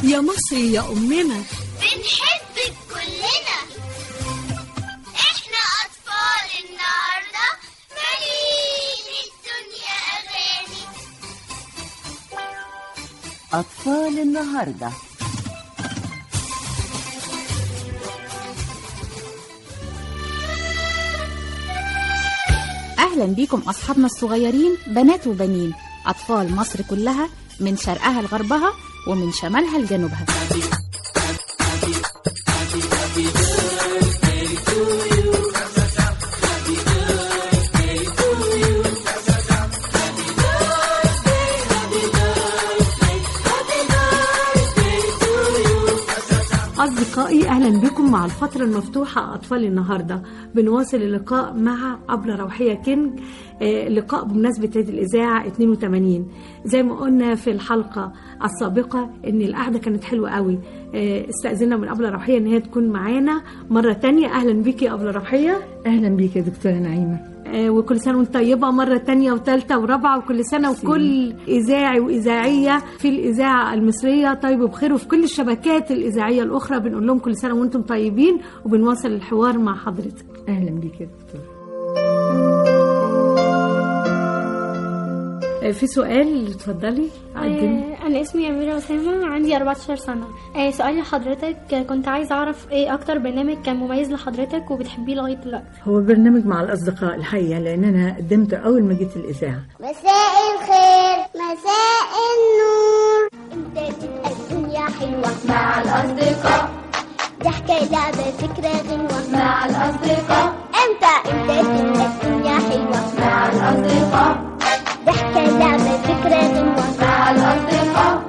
يا مصر يا أمنا بنحبك كلنا احنا اطفال النهارده مالين الدنيا اغاني أطفال النهاردة أهلا بيكم أصحابنا الصغيرين بنات وبنين أطفال مصر كلها من شرقها لغربها ومن شمالها لجنوبها أصدقائي أهلا بكم مع الفترة المفتوحة أطفال النهاردة بنواصل اللقاء مع أبلة روحية كينج آه، لقاء بمناسبة عيد الإذاعة 82 زي ما قلنا في الحلقة السابقة إن القعدة كانت حلوة قوي آه، استأذنا من أبلة روحية إن هي تكون معانا مرة تانية أهلا بيكي يا أبلة روحية اهلا بيك يا دكتوره نعيمه آه، وكل سنة وانت طيبة مرة تانية وتالتة ورابعة وكل سنة وكل إذاعي وإذاعية في الإذاعة المصرية طيب وبخير وفي كل الشبكات الإذاعية الأخرى بنقول لهم كل سنة وانتم طيبين وبنواصل الحوار مع حضرتك اهلا بيك يا دكتوره آه، في سؤال اتفضلي قدمي آه، أنا اسمي أميرة أسامة عندي 14 سنة آه، سؤالي لحضرتك آه، كنت عايزة أعرف إيه أكتر برنامج كان مميز لحضرتك وبتحبيه لغاية دلوقتي هو برنامج مع الاصدقاء الحقيقه لان انا قدمته اول ما جيت الاذاعه مساء الخير مساء النور امتى تبقى الدنيا حلوة مع الأصدقاء ضحكة لعبة فكرة غنوة مع الأصدقاء امتى امتى تبقى الدنيا حلوة مع الأصدقاء ضحكة لعبة فكرة غنوة مع الأصدقاء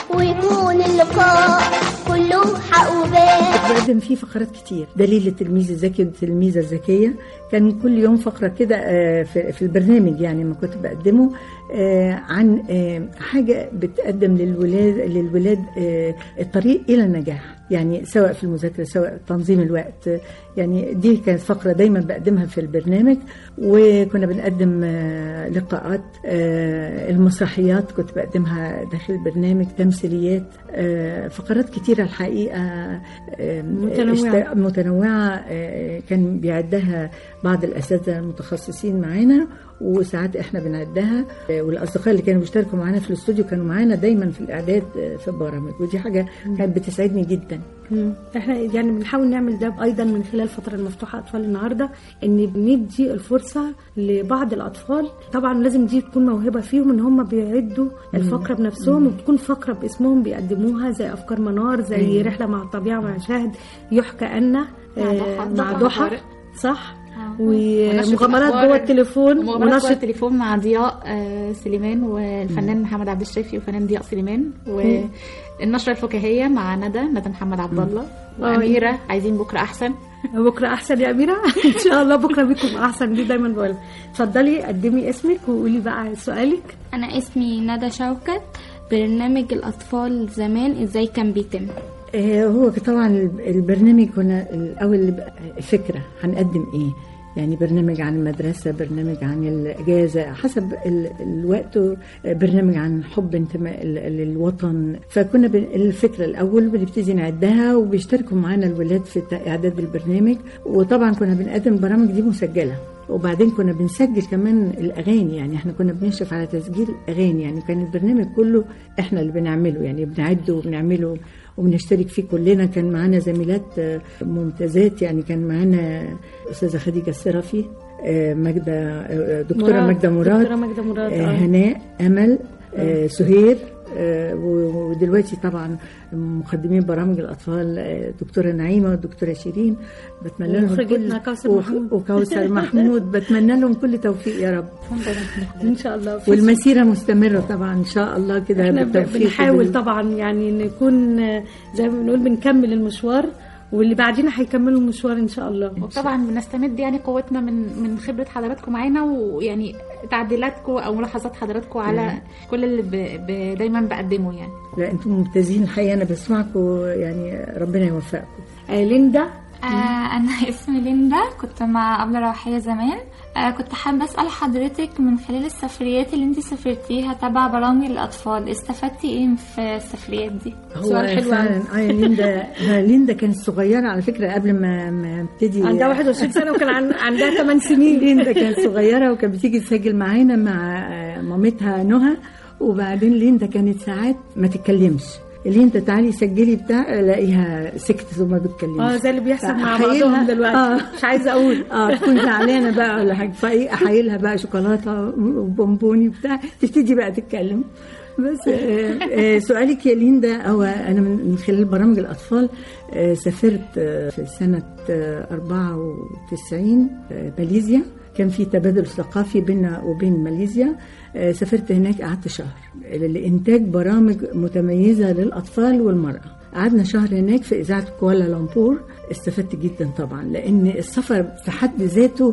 ويكون اللقاء كله حق وبال بقدم فيه فقرات كتير دليل التلميذ الذكي والتلميذه الذكيه كان كل يوم فقره كده آه، في في البرنامج يعني ما كنت بقدمه آه، عن آه، حاجه بتقدم للولاد للولاد آه، الطريق الى النجاح يعني سواء في المذاكره سواء تنظيم الوقت يعني دي كانت فقره دايما بقدمها في البرنامج وكنا بنقدم آه، لقاءات آه، المسرحيات كنت بقدمها داخل البرنامج تمثيليات آه، فقرات كتيره الحقيقه آه، متنوعة. اشت- متنوعه آه، كان بيعدها بعض الاساتذه المتخصصين معانا وساعات احنا بنعدها آه، والاصدقاء اللي كانوا بيشتركوا معانا في الاستوديو كانوا معانا دايما في الاعداد آه، في البرامج ودي حاجه كانت بتسعدني جدا مم. احنا يعني بنحاول نعمل ده ايضا من خلال الفتره المفتوحه اطفال النهارده ان بندي الفرصه لبعض الاطفال طبعا لازم دي تكون موهبه فيهم ان هم بيعدوا الفقره بنفسهم وبتكون فقره باسمهم بيقدموها زي افكار منار زي رحله مع الطبيعه مع شاهد يحكى ان آه، ضحى. مع ضحى ضحى طارق. صح ونشرة ومغامرات الأخبار- جوه التليفون مغامرات جوه ونشرة التليفون مع ضياء آه، سليمان والفنان محمد عبد الشافي وفنان ضياء سليمان والنشرة الفكاهية مع ندى ندى محمد عبد الله وأميرة عايزين بكرة أحسن بكره احسن يا اميره ان شاء الله بكره بيكم احسن دي دايما بقولها اتفضلي قدمي اسمك وقولي بقى سؤالك أنا اسمي ندى شوكت برنامج الأطفال زمان إزاي كان بيتم آه، هو طبعا الب- البرنامج كنا الاول بقى فكره هنقدم ايه يعني برنامج عن المدرسة برنامج عن الإجازة حسب ال- الوقت آه، برنامج عن حب انتماء ال- للوطن فكنا بن- الفكرة الأول بنبتدي نعدها وبيشتركوا معانا الولاد في تا- إعداد البرنامج وطبعا كنا بنقدم البرامج دي مسجلة وبعدين كنا بنسجل كمان الاغاني يعني احنا كنا بنشرف على تسجيل اغاني يعني كان البرنامج كله احنا اللي بنعمله يعني بنعده وبنعمله وبنشترك فيه كلنا كان معانا زميلات آه، ممتازات يعني كان معانا استاذه خديجه السرفي آه، ماجده آه، دكتوره مراد. ماجده مراد دكتورة ماجدة مراد، آه، آه. هناء امل آه، سهير آه، و- ودلوقتي طبعا مقدمين برامج الاطفال آه، دكتوره نعيمه والدكتوره شيرين بتمنى لهم ومخرجتنا كل- كوثر وخ- محمود. وكوثر محمود بتمنى لهم كل توفيق يا رب ان شاء الله في والمسيره مستمره طبعا ان شاء الله كده احنا ب- بالتوفيق بنحاول وبال- طبعا يعني نكون آه، زي ما بنقول بنكمل المشوار واللي بعدين هيكملوا المشوار ان شاء الله وطبعا بنستمد يعني قوتنا من من خبره حضراتكم معانا ويعني تعديلاتكم او ملاحظات حضراتكم على كل اللي ب... ب... دايما بقدمه يعني لا انتم ممتازين الحقيقه انا بسمعكم يعني ربنا يوفقكم آه ليندا آه أنا اسمي ليندا كنت مع أبلة روحية زمان آه كنت حابة أسأل حضرتك من خلال السفريات اللي انت سافرتيها تبع برامج الأطفال استفدتي ايه في السفريات دي؟ هو سؤال حلو فعلا اه ليندا ليندا كانت صغيره على فكره قبل ما ما ابتدي عندها 21 سنه وكان عن... عندها 8 سنين ليندا كانت صغيره وكانت بتيجي تسجل معانا مع آه، مامتها نهى وبعدين ليندا كانت ساعات ما تتكلمش ليندا تعالي سجلي بتاع الاقيها سكتت وما بتتكلمش اه زي اللي بيحصل مع فأحايلها- بعضهم دلوقتي آه. مش عايزه اقول اه تكون زعلانه بقى ولا حاجه فايه احايلها بقى شوكولاته وبونبوني بتاع تبتدي بقى تتكلم بس آه آه سؤالك يا ليندا هو انا من من خلال برامج الاطفال آه سافرت آه في سنه آه 94 آه ماليزيا كان في تبادل ثقافي بيننا وبين ماليزيا آه سافرت هناك قعدت شهر لانتاج برامج متميزه للاطفال والمراه قعدنا شهر هناك في اذاعه كوالالمبور استفدت جدا طبعا لان السفر في حد ذاته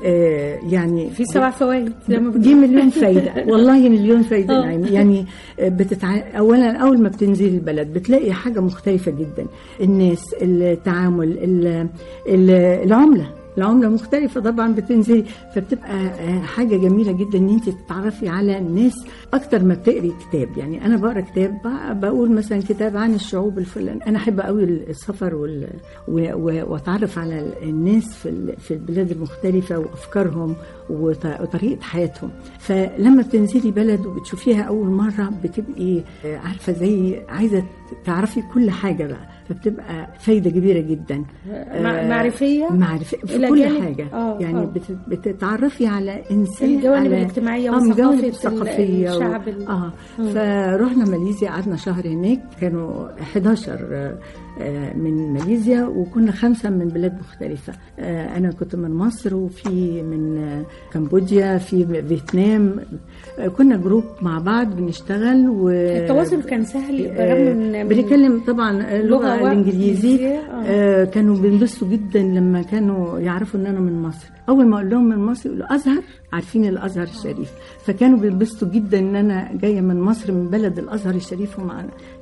آه يعني في سبع فوائد زي ما دي مليون فايدة والله مليون فايدة آه. يعني يعني بتتع... أولا أول ما بتنزل البلد بتلاقي حاجة مختلفة جدا الناس التعامل ال... ال... العملة العملة مختلفة طبعا بتنزلي فبتبقى آه، حاجة جميلة جدا ان انت تتعرفي على الناس اكتر ما بتقري كتاب يعني انا بقرا كتاب ب- بقول مثلا كتاب عن الشعوب الفلان انا احب قوي السفر وال... و... و... واتعرف على الناس في ال... في البلاد المختلفة وافكارهم وط... وطريقة حياتهم فلما بتنزلي بلد وبتشوفيها اول مرة بتبقي آه، عارفة زي عايزة تعرفي كل حاجة بقى فبتبقى فايدة كبيرة جدا مع- آه، معرفية معرفة في إلى كل جانب- حاجة آه، يعني آه. بت- بتتعرفي على إنسان الجوانب على الاجتماعية آه، من وثقافة الجوانب ال- الثقافية و- الشعب ال- اه فرحنا ماليزيا قعدنا شهر هناك كانوا 11 آه، آه، من ماليزيا وكنا خمسة من بلاد مختلفة آه، أنا كنت من مصر وفي من آه، كمبوديا في فيتنام آه، كنا جروب مع بعض بنشتغل و التواصل كان سهل آه، بالرغم من من- بنتكلم طبعا اللغه لغة الانجليزي إنجليزية، آه. آه، كانوا بينبسطوا جدا لما كانوا يعرفوا ان انا من مصر اول ما اقول لهم من مصر يقولوا ازهر عارفين الازهر الشريف فكانوا بينبسطوا جدا ان انا جايه من مصر من بلد الازهر الشريف هم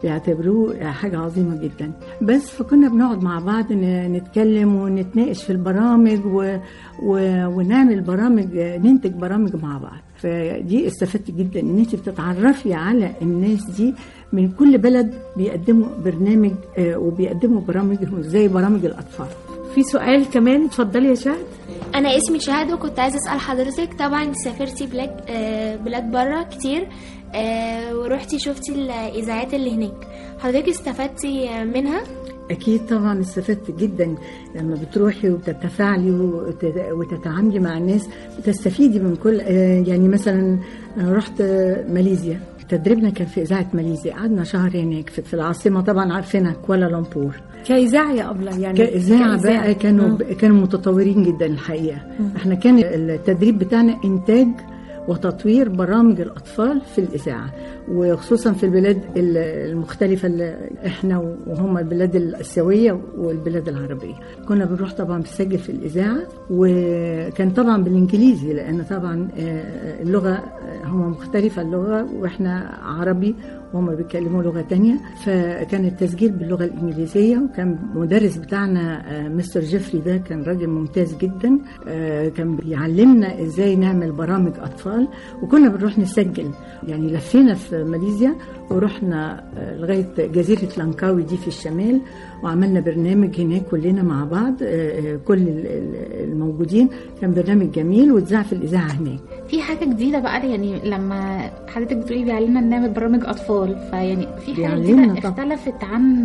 يعتبروه حاجه عظيمه جدا بس فكنا بنقعد مع بعض ن- نتكلم ونتناقش في البرامج و... و... ونعمل برامج ننتج برامج مع بعض فدي استفدت جدا ان انت بتتعرفي على الناس دي من كل بلد بيقدموا برنامج آه، وبيقدموا برامجهم زي برامج الاطفال في سؤال كمان اتفضلي يا شهد انا اسمي شهد وكنت عايزه اسال حضرتك طبعا سافرتي بلاد آه، بلاد بره كتير آه، ورحتي شفتي الاذاعات اللي هناك حضرتك استفدتي آه، منها اكيد طبعا استفدت جدا لما بتروحي وتتفاعلي وتت- وتتعاملي مع الناس بتستفيدي من كل آه، يعني مثلا أنا رحت آه، ماليزيا تدريبنا كان في اذاعه ماليزيا قعدنا شهر هناك في في العاصمه طبعا عارفينها كوالالمبور كاذاعه يا ابله يعني كإذاعة بقى كانوا مم. كانوا متطورين جدا الحقيقة احنا كان التدريب بتاعنا إنتاج وتطوير برامج الأطفال في الإذاعة وخصوصا في البلاد ال- المختلفة اللي احنا وهم البلاد الآسيوية والبلاد العربية كنا بنروح طبعا بنسجل في الإذاعة وكان طبعا بالإنجليزي لأن طبعا آه، اللغة آه، هم مختلفة اللغة وإحنا عربي وهم بيتكلموا لغة تانية فكان التسجيل باللغة الإنجليزية وكان مدرس بتاعنا آه، مستر جيفري ده كان راجل ممتاز جدا آه، كان بيعلمنا إزاي نعمل برامج أطفال وكنا بنروح نسجل يعني لفينا في ماليزيا ورحنا آه، لغاية جزيرة لانكاوي دي في الشمال وعملنا برنامج هناك كلنا مع بعض آه، آه، كل ال- ال- الموجودين كان برنامج جميل واتذاع في الإذاعة هناك في حاجة جديدة بقى يعني لما حضرتك بتقولي بيعلمنا نعمل برامج أطفال فيعني في حاجة بيعلمنا جديدة طبعا. اختلفت عن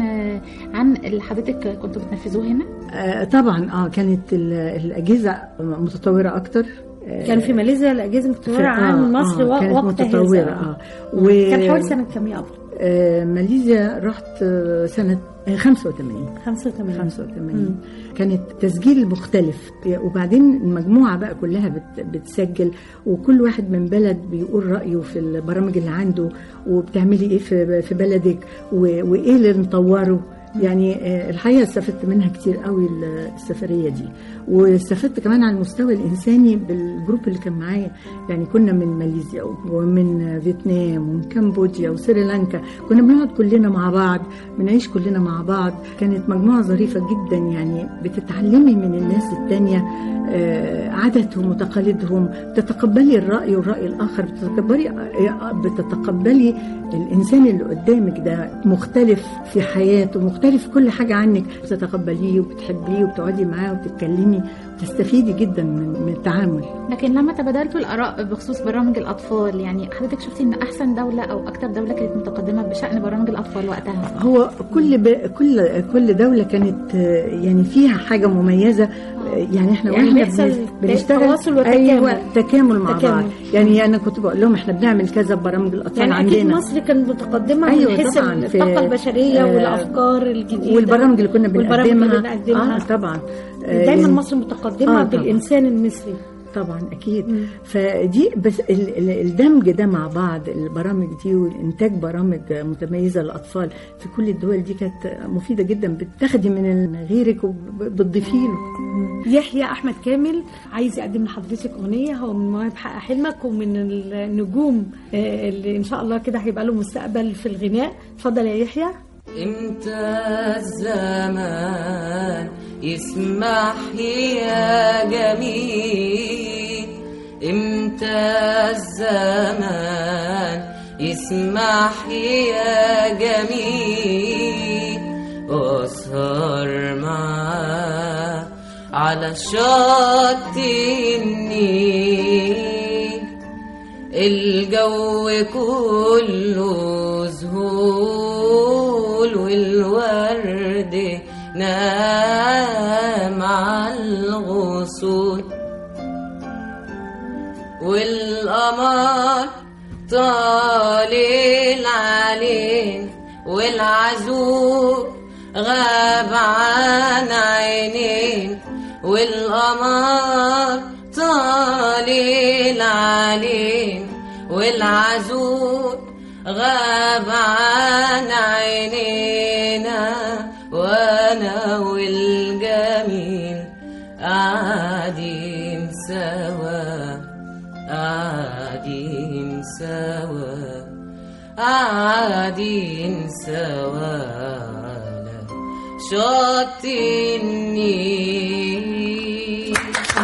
عن اللي حضرتك كنتوا بتنفذوه هنا آه، طبعا اه كانت ال- الأجهزة متطورة أكتر آه، كان في ماليزيا الاجهزه متطوره في- عن آه، مصر آه، و- كانت وقت متطورة هذا اه و... كان حوالي سنه كام يا ابله آه، ماليزيا رحت آه، سنة آه، 85 85 85 كانت تسجيل مختلف وبعدين المجموعة بقى كلها بت بتسجل وكل واحد من بلد بيقول رأيه في البرامج اللي عنده وبتعملي ايه في في بلدك و- وايه اللي نطوره يعني آه، الحقيقه استفدت منها كتير قوي السفريه دي واستفدت كمان على المستوى الانساني بالجروب اللي كان معايا يعني كنا من ماليزيا ومن فيتنام ومن كمبوديا وسريلانكا كنا بنقعد كلنا مع بعض بنعيش كلنا مع بعض كانت مجموعه ظريفه جدا يعني بتتعلمي من الناس التانية آه، عاداتهم وتقاليدهم تتقبلي الرأي والرأي الآخر بتتقبلي آه، بتتقبلي الإنسان اللي قدامك ده مختلف في حياته مختلف في كل حاجة عنك بتتقبليه وبتحبيه وبتقعدي معاه وبتتكلمي تستفيدي جدا من, من التعامل لكن لما تبادلتوا الآراء بخصوص برامج الأطفال يعني حضرتك شفتي إن أحسن دولة أو أكتر دولة كانت متقدمة بشأن برامج الأطفال وقتها هو كل ب... كل كل دولة كانت آه، يعني فيها حاجة مميزة آه، يعني احنا يعني واحنا بيحصل بن- بنشتغل تواصل وتكامل. ايوه تكامل مع تكامل. بعض يعني انا كنت بقول لهم احنا بنعمل كذا برامج الاطفال يعني اكيد عندنا مصر كانت متقدمه أيوة من حيث طبعاً، في- الطاقه البشريه آه، والافكار الجديده والبرامج اللي كنا والبرامج بنقدمها اللي بنقدمها اه طبعا آه، دايما يعني- مصر متقدمه آه، طبعاً. بالانسان المصري طبعا اكيد فدي بس ال- ال- الدمج ده مع بعض البرامج دي والانتاج برامج متميزه للاطفال في كل الدول دي كانت مفيده جدا بتاخدي من غيرك وبتضيفي له يحيى احمد كامل عايز يقدم لحضرتك اغنيه هو من مواهب حق حلمك ومن النجوم آه، اللي ان شاء الله كده هيبقى له مستقبل في الغناء اتفضل يا يحيى امتى الزمان يسمح يا جميل امتى الزمان يسمح يا جميل واسهر معاه على شط النيل الجو كله ذهول والورد نام على الغصون والقمر طالع علينا والعزوق غاب عن عينين والقمر طالع علينا والعزوق غاب عن عينينا وانا والجميل قاعدين سوا قاعدين سوا قاعدين سوا على شط النيل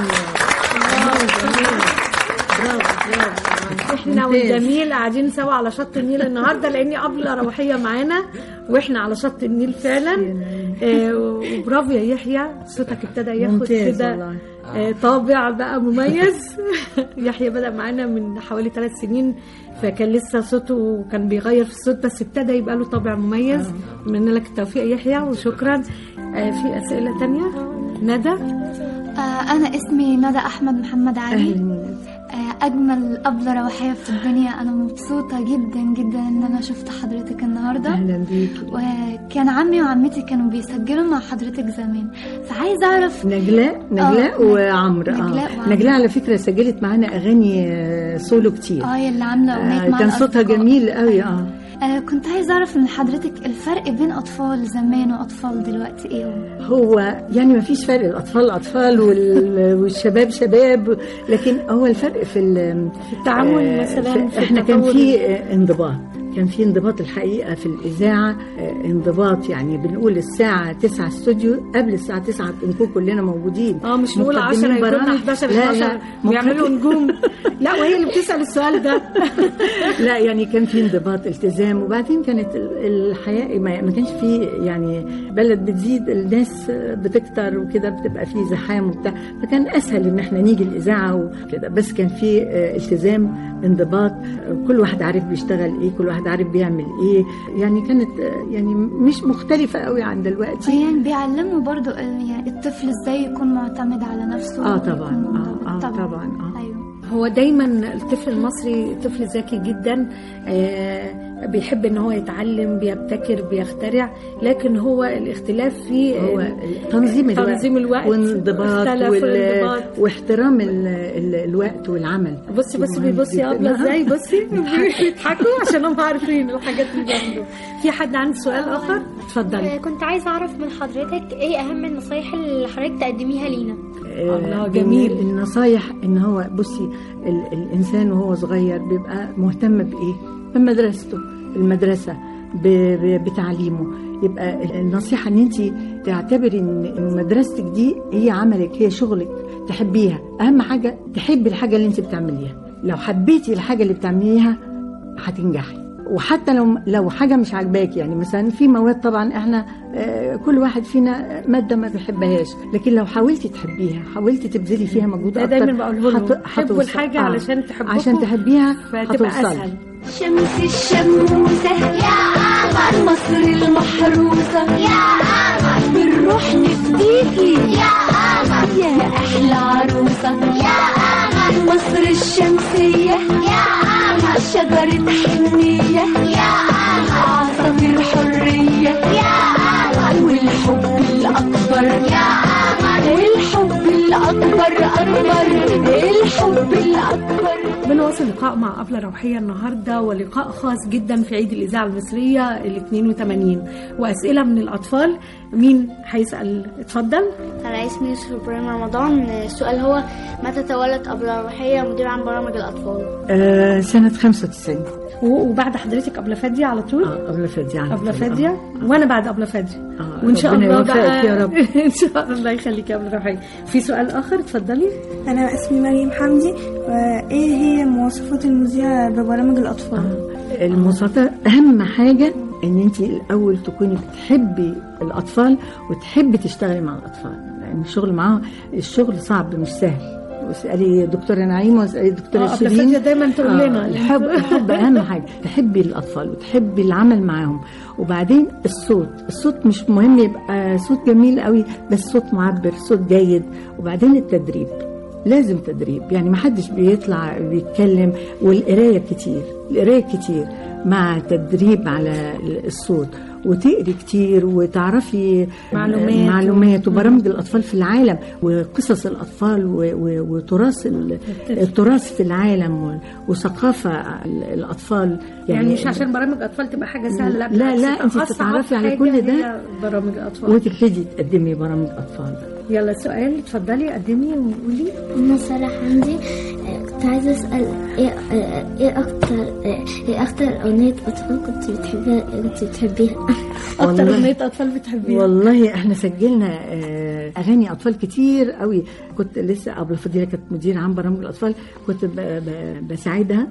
احنا والجميل قاعدين سوا على شط النيل النهارده لاني قبل روحيه معانا واحنا على شط النيل فعلا آه، وبرافو يا يحيى صوتك ابتدى ياخد ممتاز كده والله. آه، طابع بقى مميز يحيى بدأ معانا من حوالي ثلاث سنين فكان لسه صوته كان بيغير في الصوت بس ابتدى يبقى له طابع مميز اتمنى لك التوفيق يا يحيى وشكرا آه، في اسئله تانية ندى آه، أنا اسمي ندى أحمد محمد علي أهلاً. آه، أجمل أبلة روحية في الدنيا أنا مبسوطة جدا جدا إن أنا شفت حضرتك النهاردة اهلا بيكي وكان عمي وعمتي كانوا بيسجلوا مع حضرتك زمان فعايزة أعرف نجلاء نجلاء آه، وعمرو نجلاء اه وعمرو. نجلاء على فكره سجلت معانا اغاني آه، سولو كتير اه اللي عاملة أغنية آه، مع كان صوتها الأصدقاء. جميل قوي اه آه كنت عايزة أعرف من حضرتك الفرق بين أطفال زمان وأطفال دلوقتي إيه هو؟ هو يعني ما فيش فرق الاطفال اطفال وال- والشباب شباب لكن هو الفرق في ال- في التعامل آه، مثلاً في احنا كان التطور. في آه، انضباط كان في انضباط الحقيقه في الاذاعه آه، انضباط يعني بنقول الساعه 9 استوديو قبل الساعه 9 نكون كلنا موجودين اه مش نقول 10 مقدمين يكون برامج. 11 لا، 12 لا، بيعملوا مقدم- نجوم لا وهي اللي بتسال السؤال ده لا يعني كان في انضباط التزام وبعدين كانت ال- الحياه ما ما كانش في يعني بلد بتزيد الناس بتكتر وكده بتبقى في زحام وبتاع فكان اسهل ان احنا نيجي الاذاعه وكده بس كان في آه، التزام انضباط آه، كل واحد عارف بيشتغل ايه كل واحد عارف بيعمل ايه يعني كانت آه، يعني مش مختلفه قوي عن دلوقتي يعني بيعلموا برضو ال- يعني الطفل ازاي يكون معتمد على نفسه اه طبعا ويكون اه اه طبعا, طبعا اه ايوه هو دايما الطفل المصري طفل ذكي جدا آه، بيحب ان هو يتعلم بيبتكر بيخترع لكن هو الاختلاف في هو تنظيم الوقت تنظيم الوقت وانضباط اختلف وال... الانضباط. واحترام ال... ال... الوقت والعمل بصي بصي مهم بيبصي يا جداً. ابله ازاي بصي بيضحكوا عشان هم عارفين الحاجات اللي بيعملوها في حد عنده سؤال اخر اتفضلي آه، كنت عايزة أعرف من حضرتك إيه أهم النصايح اللي حضرتك تقدميها لينا آه، الله، جميل. من النصايح ان هو بصي ال... الانسان وهو صغير بيبقى مهتم بايه بمدرسته المدرسه ب... ب... بتعليمه يبقى النصيحه ان انت تعتبري ان إن مدرستك دي هي عملك هي شغلك تحبيها اهم حاجه تحبي الحاجه اللي انت بتعمليها لو حبيتي الحاجه اللي بتعمليها هتنجحي وحتى لو لو حاجه مش عاجباك يعني مثلا في مواد طبعا احنا آه، كل واحد فينا ماده ما بيحبهاش لكن لو حاولتي تحبيها حاولتي تبذلي فيها مجهود ده اكتر دايما بقوله لهم هت- حبوا هتوصل- الحاجه آه. علشان تحبوها عشان تحبيها فتبقى هتوصلي. اسهل شمس الشموسة يا قمر مصر المحروسة يا قمر بالروح نفديكي يا قمر يا أحلى عروسة يا قمر مصر الشمسية يا قمر شجرة حنية يا قمر عصافير حرية يا قمر والحب الأكبر يا قمر والحب الأكبر أكبر الحب الأكبر بنواصل لقاء مع أبلة روحية النهاردة ولقاء خاص جدا في عيد الإذاعة المصرية ال 82 وأسئلة من الأطفال مين هيسأل اتفضل أنا اسمي يوسف إبراهيم رمضان السؤال هو متى تولت أبلة روحية مدير عن برامج الأطفال؟ آه سنه 95 و- وبعد حضرتك أبلة فادية على طول اه قبل فادي على أبلة طول. فادية آه. وأنا بعد أبلة فادية آه، وإن شاء ربنا الله يوفقك بقى يا رب. إن شاء الله يخليك يا أبلة روحية في سؤال آخر اتفضلي أنا اسمي مريم حمدي وإيه هي مواصفات المذيع ببرامج الأطفال؟ المواصفات اهم حاجه ان انت الاول تكوني بتحبي الاطفال وتحبي تشتغلي مع الاطفال لان الشغل معاهم الشغل صعب مش سهل واسالي دكتوره نعيمه واسالي دكتوره آه، أبلة شيرين فادية دايما تقول لنا الحب الحب اهم حاجه تحبي الاطفال وتحبي العمل معاهم وبعدين الصوت الصوت مش مهم يبقى صوت جميل قوي بس صوت معبر صوت جيد وبعدين التدريب لازم تدريب يعني ما حدش بيطلع بيتكلم والقرايه كتير القرايه كتير مع تدريب على الصوت وتقري كتير وتعرفي معلومات. معلومات وبرامج الاطفال في العالم وقصص الاطفال و- و- وتراث ال- التراث في العالم و- وثقافه ال- الاطفال يعني مش عشان برامج أطفال تبقى حاجة سهلة لا، بالعكس لا، تبقى أنت أصعب تتعرفي على حاجة كل ده. هي برامج الأطفال وتبتدي تقدمي برامج اطفال يلا سؤال اتفضلي قدمي وقولي أنا سارة حمدي آه، كنت عايزة أسأل إيه آه، إيه أكتر آه، إيه أكتر أغنية أطفال كنت بتحبيها كنت بتحبيها أكتر والله. أغنية أطفال بتحبيها والله احنا سجلنا آه، اغاني اطفال كتير قوي كنت لسه قبل فضيله كانت مدير عام برامج الاطفال كنت ب- ب- بساعدها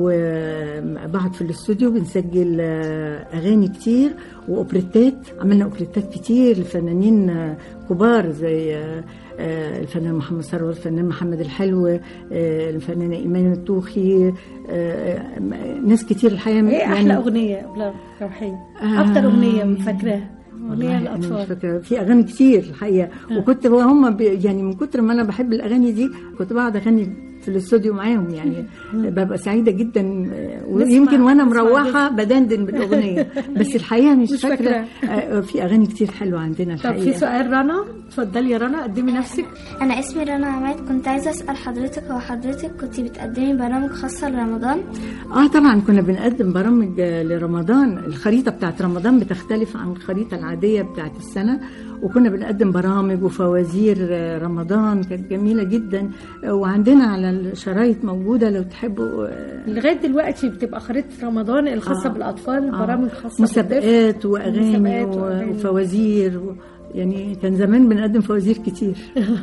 وبقعد في الاستوديو بنسجل آه، اغاني كتير واوبريتات عملنا اوبريتات كتير لفنانين آه، كبار زي آه، آه، الفنان محمد ثروت الفنان محمد الحلو آه، الفنانه ايمان التوخي آه، ناس كتير الحقيقه ايه احلى اغنيه قبل روحيه اكتر اغنيه فاكراها اغنيه والله أنا مش الاطفال فاكرة في أغاني كتير الحقيقة وكنت هم يعني من كتر ما أنا بحب الأغاني دي كنت بقعد أغني في الاستوديو معاهم يعني ببقى سعيدة جدا آه، ويمكن وأنا نسمع مروحة بدندن بالأغنية بس الحقيقة مش, مش فاكرة آه، في أغاني كتير حلوة عندنا طب الحقيقة في سؤال رنا اتفضلي يا رنا قدمي نفسك أنا اسمي رنا عماد كنت عايزة أسأل حضرتك هو حضرتك كنت بتقدمي برامج خاصة لرمضان اه طبعا كنا بنقدم برامج آه، لرمضان الخريطه بتاعت رمضان بتختلف عن الخريطه العاديه بتاعت السنه وكنا بنقدم برامج وفوازير آه، رمضان كانت جميله جدا آه، وعندنا على الشرايط موجوده لو تحبوا آه، لغايه دلوقتي بتبقى خريطه رمضان الخاصه آه. بالاطفال آه، برامج خاصه مسابقات بالطفل. واغاني مسابقات و- وأغاني. وفوازير و- يعني كان زمان بنقدم فوازير كتير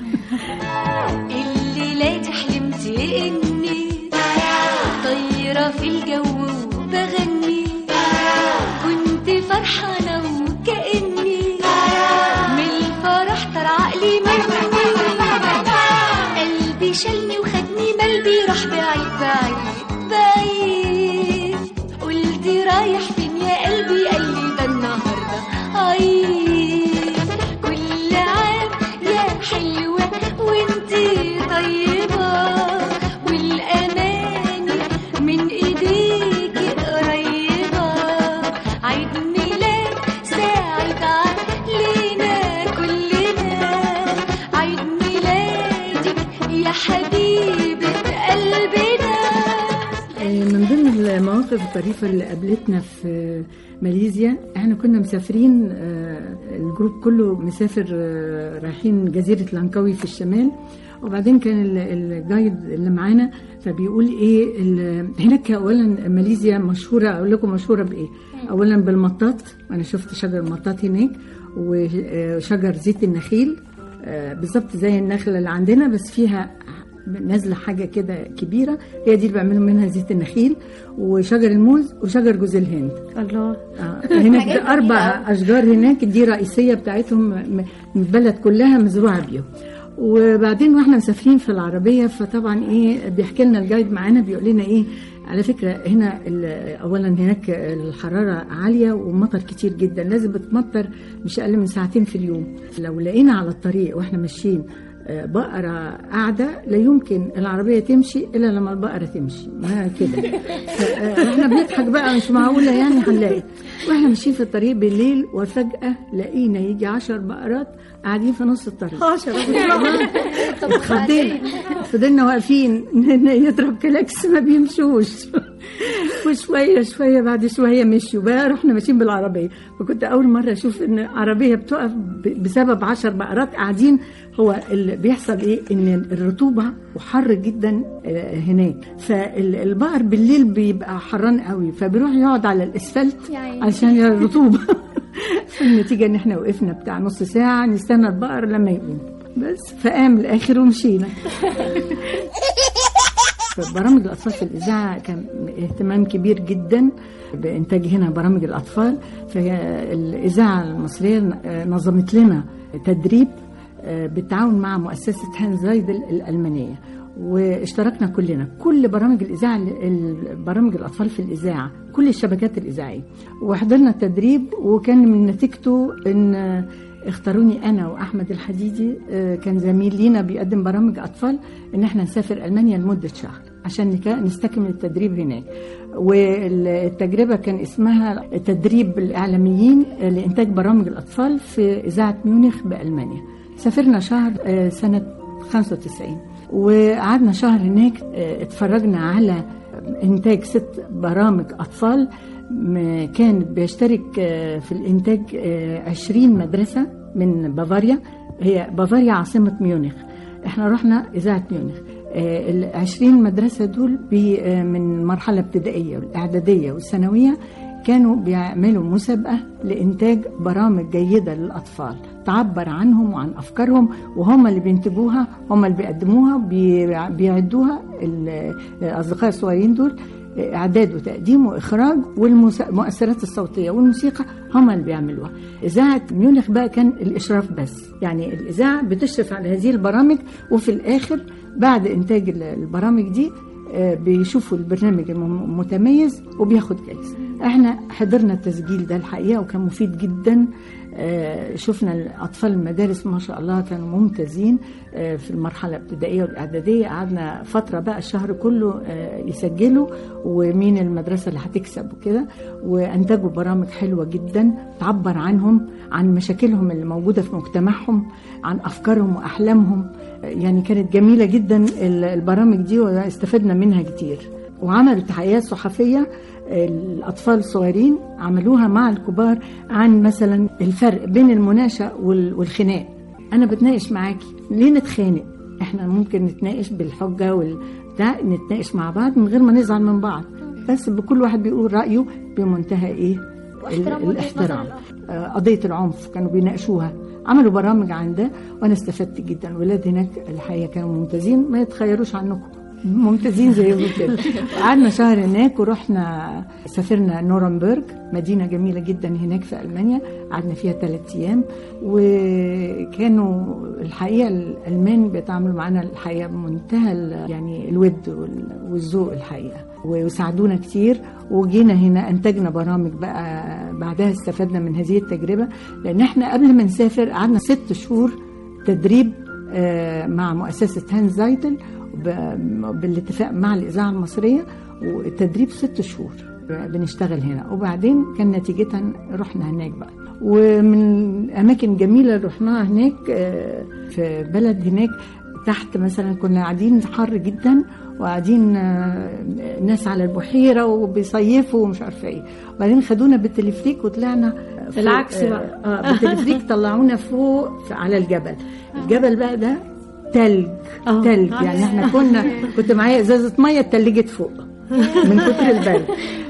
الليلة دي حلمت إني طايرة في الجو وبغني كنت فرحانة وكأني من الفرح طار عقلي مني قلبي شالني وخدني ملبي راح بعيد بعيد بعيد قلت رايح فين يا قلبي قال لي ده النهارده عيد كل عام يا حلوة وانتي طيبة والأماني من ايديكي قريبة آه، من ضمن المواقف الطريفة اللي قابلتنا في ماليزيا احنا كنا مسافرين آه، الجروب كله مسافر آه، رايحين جزيرة لانكاوي في الشمال وبعدين كان ال- الجايد اللي معانا فبيقول ايه ال- هناك اولا ماليزيا مشهوره اقول لكم مشهوره بايه اولا بالمطاط انا شفت شجر المطاط هناك وشجر زيت النخيل آه، بالظبط زي النخله اللي عندنا بس فيها نازله حاجه كده كبيره هي دي اللي بيعملوا منها زيت النخيل وشجر الموز وشجر جوز الهند الله آه، هناك ده اربع اشجار هناك دي رئيسيه بتاعتهم م- من البلد كلها مزروعه بيهم وبعدين واحنا مسافرين في العربيه فطبعا ايه بيحكي لنا الجايد معانا بيقول لنا ايه على فكره هنا ال- اولا هناك الحراره عاليه ومطر كتير جدا لازم بتمطر مش اقل من ساعتين في اليوم لو لقينا على الطريق واحنا ماشيين آه، بقرة قاعدة لا يمكن العربية تمشي إلا لما البقرة تمشي ما كده ف- آه، احنا بنضحك بقى مش معقولة يعني هنلاقي واحنا ماشيين في الطريق بالليل وفجأة لقينا يجي عشر بقرات قاعدين في نص الطريق عشرة اتخضينا فضلنا واقفين يضرب كلاكس ما بيمشوش وشويه شويه بعد شويه مشيوا بقى رحنا ماشيين بالعربيه فكنت اول مره اشوف ان عربيه بتقف ب- بسبب عشر بقرات قاعدين هو اللي بيحصل ايه ان الرطوبه وحر جدا آه، هناك فالبقر بالليل بيبقى حران قوي فبيروح يقعد على الاسفلت يا عيني. عشان الرطوبه النتيجه ان احنا وقفنا بتاع نص ساعه نستنى البقر لما يقوم بس فقام الاخر ومشينا برامج الأطفال في الإذاعة كان اهتمام كبير جدا بإنتاج هنا برامج الأطفال فالإذاعة المصرية نظمت لنا تدريب بالتعاون مع مؤسسة هان زايدل الألمانية واشتركنا كلنا كل برامج الإذاعة برامج الأطفال في الإذاعة كل الشبكات الإذاعية وحضرنا التدريب وكان من نتيجته إن اختاروني انا واحمد الحديدي آه، كان زميل لينا بيقدم برامج اطفال ان احنا نسافر المانيا لمده شهر عشان نكا- نستكمل التدريب هناك والتجربه كان اسمها تدريب الاعلاميين لانتاج برامج الاطفال في اذاعه ميونخ بالمانيا سافرنا شهر آه، سنه 95 وقعدنا شهر هناك آه، اتفرجنا على انتاج ست برامج اطفال م- كان بيشترك آه، في الانتاج آه، 20 مدرسه من بافاريا هي بافاريا عاصمه ميونخ احنا رحنا اذاعه ميونخ ال 20 مدرسه دول بي- آه، من مرحله ابتدائيه والاعداديه والثانويه كانوا بيعملوا مسابقه لانتاج برامج جيده للاطفال تعبر عنهم وعن افكارهم وهم اللي بينتجوها هم اللي بيقدموها بي- بيعدوها ال- الاصدقاء الصغيرين دول اعداد وتقديم واخراج والمؤثرات الصوتيه والموسيقى هم اللي بيعملوها اذاعه ميونخ بقى كان الاشراف بس يعني الاذاعه بتشرف على هذه البرامج وفي الاخر بعد انتاج ال- البرامج دي آه، بيشوفوا البرنامج المتميز وبياخد جايزه احنا حضرنا التسجيل ده الحقيقه وكان مفيد جدا آه، شفنا الاطفال المدارس ما شاء الله كانوا ممتازين آه، في المرحله الابتدائيه والاعداديه قعدنا فتره بقى الشهر كله آه، يسجلوا ومين المدرسه اللي هتكسب وكده وانتجوا برامج حلوه جدا تعبر عنهم عن مشاكلهم اللي موجوده في مجتمعهم عن افكارهم واحلامهم آه، يعني كانت جميله جدا ال- البرامج دي واستفدنا منها كتير وعملوا تحقيقات صحفيه الاطفال الصغيرين عملوها مع الكبار عن مثلا الفرق بين المناقشه وال- والخناق انا بتناقش معاكي ليه نتخانق احنا ممكن نتناقش بالحجه والبتاع نتناقش مع بعض من غير ما نزعل من بعض بس بكل واحد بيقول رايه بمنتهى ايه واحترام ال- وجهة الاحترام نظر آه، قضيه العنف كانوا بيناقشوها عملوا برامج عن ده وانا استفدت جدا الولاد هناك الحقيقه كانوا ممتازين ما يتخيروش عنكم ممتازين زيهم كده قعدنا شهر هناك ورحنا سافرنا نورنبرج مدينه جميله جدا هناك في المانيا قعدنا فيها ثلاث ايام وكانوا الحقيقه الالمان بيتعاملوا معانا الحقيقه بمنتهى ال- يعني الود وال- والذوق الحقيقه وساعدونا كتير وجينا هنا انتجنا برامج بقى بعدها استفدنا من هذه التجربه لان احنا قبل ما نسافر قعدنا ست شهور تدريب آه، مع مؤسسه هان زايتل ب- بالاتفاق مع الاذاعه المصريه والتدريب ست شهور بنشتغل هنا وبعدين كان نتيجتها رحنا هناك بقى ومن اماكن جميله اللي رحناها هناك آه، في بلد هناك تحت مثلا كنا قاعدين حر جدا وقاعدين آه، ناس على البحيره وبيصيفوا ومش عارفه ايه وبعدين خدونا بالتلفريك وطلعنا فوق- العكس آه، بقى. اه بالتلفريك طلعونا فوق في- على الجبل الجبل بقى ده تلج آه. تلج يعني احنا كنا كنت معايا ازازه ميه اتلجت فوق من كتر البرد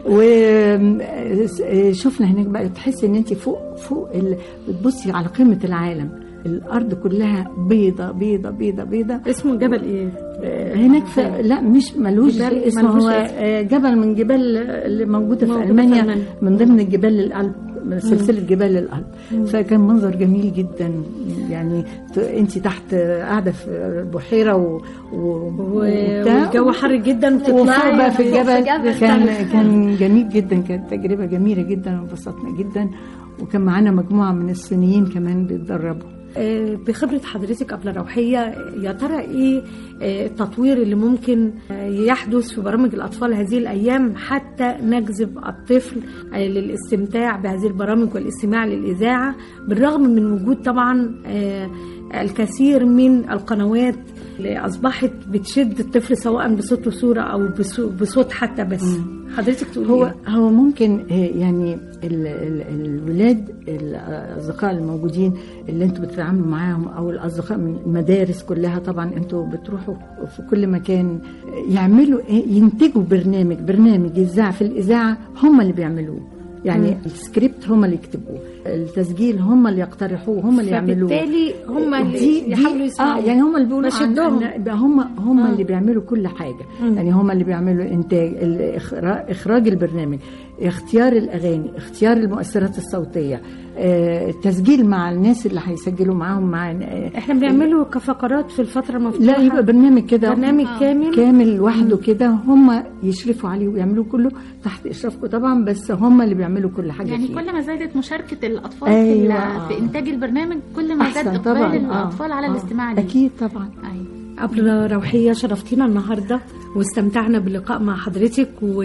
وشفنا هناك بقى تحسي ان انت فوق فوق ال... بتبصي على قمه العالم الارض كلها بيضه بيضه بيضه بيضه اسمه جبل ايه؟ آه، هناك في لا مش ملوش جبال اسمه ملوش هو اسم. آه، جبل من جبال اللي موجوده في موجودة في المانيا ألمانيا. من ضمن الجبال الألب من سلسله جبال الألب فكان منظر جميل جدا يعني انت تحت آه، قاعده في بحيره و... و... وبتاع. والجو حر جدا وفوق وتطلعي بقى في فوق الجبل كان كان جميل جدا كانت تجربه جميله جدا وانبسطنا جدا وكان معانا مجموعه من الصينيين كمان بيتدربوا آه، بخبرة حضرتك قبل روحية يا ترى ايه آه، التطوير اللي ممكن آه، يحدث في برامج الأطفال هذه الأيام حتى نجذب الطفل آه، للاستمتاع بهذه البرامج والاستماع للإذاعة بالرغم من وجود طبعا آه، الكثير من القنوات اللي أصبحت بتشد الطفل سواء بصوت وصورة أو بصو- بصوت حتى بس حضرتك تقولي هو إيه؟ هو ممكن آه، يعني ال ال الولاد الاصدقاء الموجودين اللي انتوا بتتعاملوا معاهم او الاصدقاء من المدارس كلها طبعا انتوا بتروحوا في كل مكان آه، يعملوا إيه؟ ينتجوا برنامج برنامج يذاع في الاذاعه هم اللي بيعملوه يعني مم. السكريبت هم اللي يكتبوه التسجيل هم اللي يقترحوه هم اللي يعملوه فبالتالي هم اللي دي دي يحاولوا اه يسمعوا يعني هم اللي بيقولوا عن- نشدهم. عن- بقى هم هم آه. اللي بيعملوا كل حاجه مم. يعني هم اللي بيعملوا انتاج الإخرا- اخراج البرنامج اختيار الاغاني اختيار المؤثرات الصوتيه آه، التسجيل مع الناس اللي هيسجلوا معاهم مع آه، احنا بنعمله كفقرات في الفترة المفتوحة لا يبقى برنامج كده برنامج كامل كامل لوحده كده هم يشرفوا عليه ويعملوا كله تحت اشرافكم طبعا بس هم اللي بيعملوا كل حاجه يعني فيه. كل ما زادت مشاركة الأطفال أيوة، في, آه. ال- في إنتاج البرنامج كل ما زاد أحسن إقبال طبعاً، آه، الأطفال على آه. الاستماع ليه اكيد طبعا أيوة. قبل روحية شرفتينا النهاردة واستمتعنا باللقاء مع حضرتك و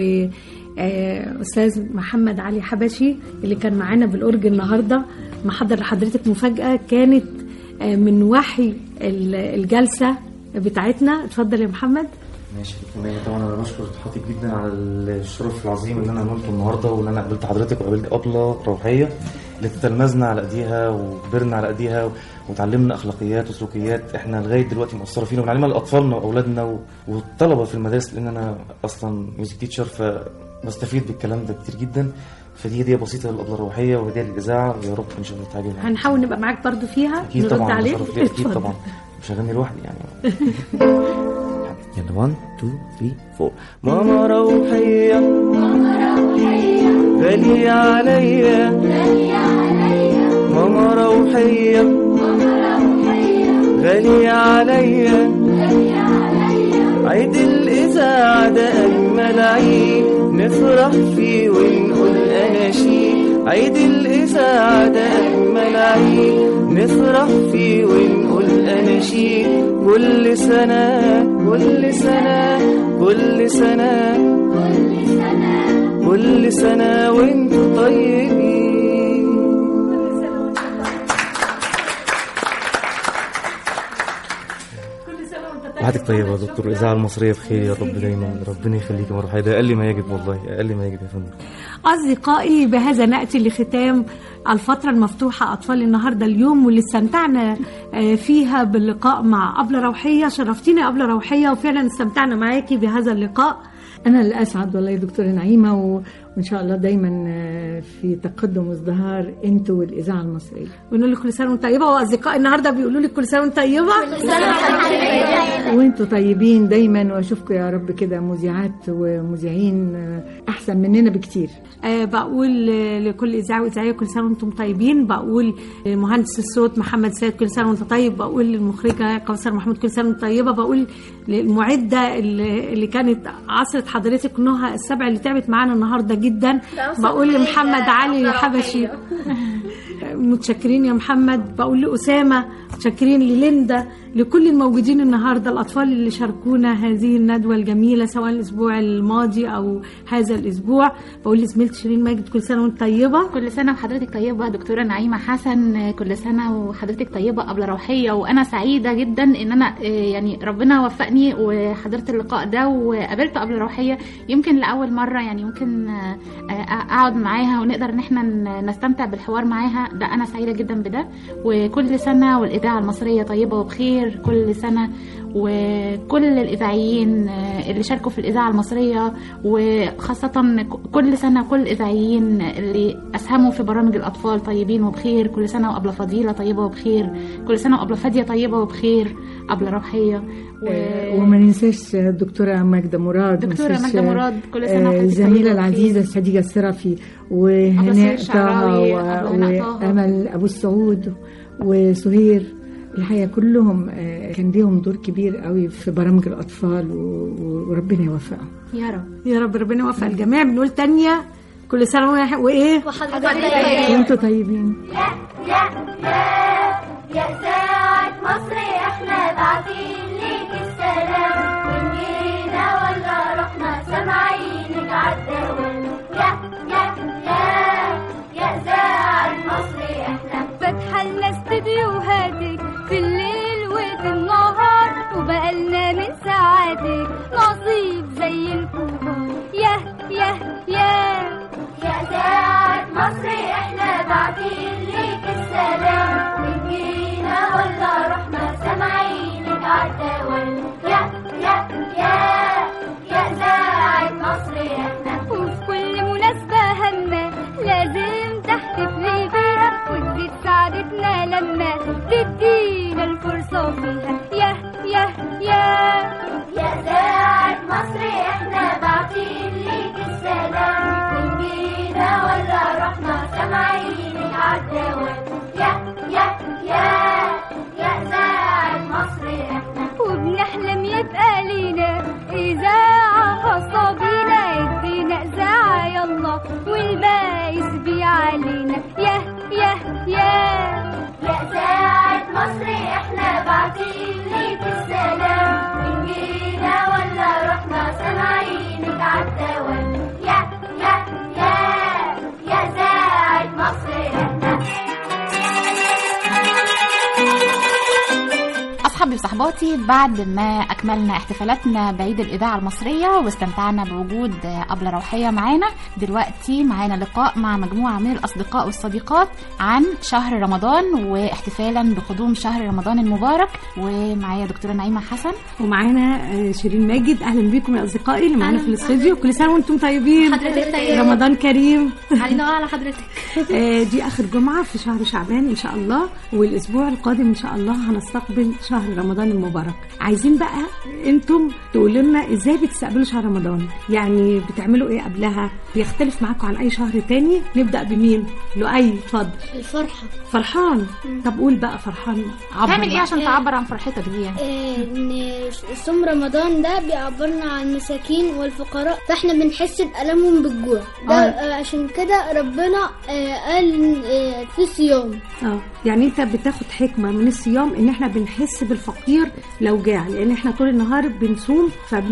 آه، أستاذ محمد علي حبشي اللي كان معانا بالأورج النهاردة محضر لحضرتك مفاجأة كانت آه، من وحي ال- الجلسة بتاعتنا اتفضل يا محمد ماشي كمان طبعا انا بشكر حضرتك جدا على الشرف العظيم اللي انا عملته النهارده وان انا قابلت حضرتك وقابلت ابله روحيه اللي تتلمذنا على ايديها وكبرنا على ايديها وتعلمنا اخلاقيات وسلوكيات احنا لغايه دلوقتي مؤثره فينا وبنعلمها لاطفالنا واولادنا و- والطلبه في المدارس لان انا اصلا ميوزك تيتشر فبستفيد بالكلام ده كتير جدا فدي هديه بسيطه للابله الروحيه وهديه للاذاعه ويا رب ان شاء الله تعجبها هنحاول نبقى معاك برضو فيها اكيد نرد طبعا عليك شرف ليا، اكيد اتفضل. طبعا مش هغني لوحدي يعني يلا 1 2 3 4 ماما روحية غالية عليا ماما روحية غالية عليا عيد الإذاعة ده أجمل عيد نفرح فيه ونقول أناشيد عيد الإذاعة ده أجمل عيد نفرح فيه ونقول أناشيد كل سنة كل سنة كل سنة كل سنة وانتوا طيبين وحياتك طيبة يا دكتور الإذاعة المصرية بخير يا رب دايما ربنا يخليك يا مرحبا ده أقل ما يجب والله أقل ما يجب يا فندم أصدقائي بهذا نأتي لختام الفترة المفتوحة أطفال النهاردة اليوم واللي استمتعنا آه، فيها باللقاء مع أبلة روحية شرفتيني يا أبلة روحية وفعلا استمتعنا معاكي بهذا اللقاء انا اللي اسعد والله يا دكتوره نعيمه و... وان شاء الله دايما آه، في تقدم وازدهار انتوا والاذاعه المصريه بنقول لك كل سنة وانت طيبة وأصدقائي النهاردة بيقولوا لي كل سنة وانت طيبة وانتوا طيبين دايما واشوفكم يا رب كده مذيعات ومذيعين آه، احسن مننا بكتير آه، بقول آه، لكل اذاعه واذاعيه كل سنه وانتم طيبين بقول لمهندس الصوت محمد سيد كل سنه وانت طيب بقول للمخرجه كوثر محمود كل سنه وانت طيبه بقول للمعده اللي اللي كانت عصرت حضرتك نهى السبع اللي تعبت معانا النهارده جدا بقول لمحمد علي حبشي متشكرين يا محمد بقول لأسامة شاكرين لليندا لكل الموجودين النهارده الاطفال اللي شاركونا هذه الندوه الجميله سواء الاسبوع الماضي او هذا الاسبوع بقول لزميلتي شيرين ماجد كل سنه وانت طيبه كل سنه وحضرتك طيبه دكتوره نعيمه حسن كل سنه وحضرتك طيبه قبل روحيه وانا سعيده جدا ان انا آه، يعني ربنا وفقني وحضرت اللقاء ده وقابلت قبل روحيه يمكن لاول مره يعني يمكن آه، آه، اقعد معاها ونقدر ان احنا ن- نستمتع بالحوار معاها ده انا سعيده جدا بده وكل سنه والاذاعه المصريه طيبه وبخير كل سنه وكل الاذاعيين آه، اللي شاركوا في الاذاعه المصريه وخاصه ك- كل سنه كل الاذاعيين اللي اسهموا في برامج الاطفال طيبين وبخير كل سنه وقبل فضيله طيبه وبخير كل سنه وقبل فاديه طيبه وبخير قبل روحيه و... وما ننساش الدكتورة ماجدة مراد ما دكتورة ننساش، ماجدة مراد، كل سنة آه، وحضرتك الزميلة طيبة العزيزة خديجة السرفي أبو وهناء سهير طه الشعراوي، و- أبو هناء طه. وأمل أبو السعود وسهير الحقيقة كلهم آه، كان ليهم دور كبير قوي في برامج الأطفال و- و- وربنا يوفقهم يا رب يا رب ربنا يوفق الجميع بنقول تانية كل سنه وإح- وايه وانتوا طيبين يا ساعة مصر احنا باعتين ليك السلام وإن جينا ولا رحنا سامعينك عالدوام يا يا يا يا ساعة مصر احنا فاتحة لنا استديوهاتك في الليل وفي النهار وبقالنا من ساعاتك نصيب زي الكبار يا يا يا يا ساعة مصر احنا باعتين ليك السلام وإن جينا ولا رحنا سامعينك عالدوام يا يا يا يا ساعة مصر احنا وفي كل مناسبة هامة لازم تحتفلي بيها وتزيد سعادتنا لما تدينا الفرصة فيها يا يا يا يا ساعة مصر احنا باعتين ليك السلام وإن جينا ولا رحنا سامعينك عالدوام يا يا يا يا ساعة مصر احنا وبنحلم يبقى لينا إذاعة خاصة بينا ادينا إذاعة يلا والباقي سبي علينا يا يا يا يا ساعة مصر احنا باعتين ليك السلام وإن جينا ولا رحنا سامعينك عالدوام يا يا يا يا ساعة مصر احنا أصحابي وصحباتي بعد ما أكملنا احتفالاتنا بعيد الإذاعة المصرية واستمتعنا بوجود أبلة روحية معانا دلوقتي معانا لقاء مع مجموعة من الأصدقاء والصديقات عن شهر رمضان واحتفالا بقدوم شهر رمضان المبارك ومعايا دكتورة نعيمة حسن ومعانا آه، شيرين ماجد اهلا بيكم يا اصدقائي اللي معانا في الاستوديو كل سنه وانتم طيبين حضرتك طيبة. رمضان كريم علينا وعلى حضرتك آه، دي اخر جمعه في شهر شعبان ان شاء الله والاسبوع القادم ان شاء الله هنستقبل شهر رمضان المبارك عايزين بقى انتم تقولوا لنا ازاي بتستقبلوا شهر رمضان يعني بتعملوا ايه قبلها بيختلف معاكم عن اي شهر تاني نبدا بمين لؤي اتفضل الفرحة فرحان طب قول بقى فرحان عبر تعمل إيه بقى. عشان تعبر عن فرحتك دي يعني آه، ان صوم رمضان ده بيعبرنا عن المساكين والفقراء فاحنا بنحس بألمهم بالجوع ده آه. آه، عشان كده ربنا آه، قال آه، في صيام اه يعني انت بتاخد حكمه من الصيام ان احنا بنحس بالفقير لو جاع لان احنا طول النهار بنصوم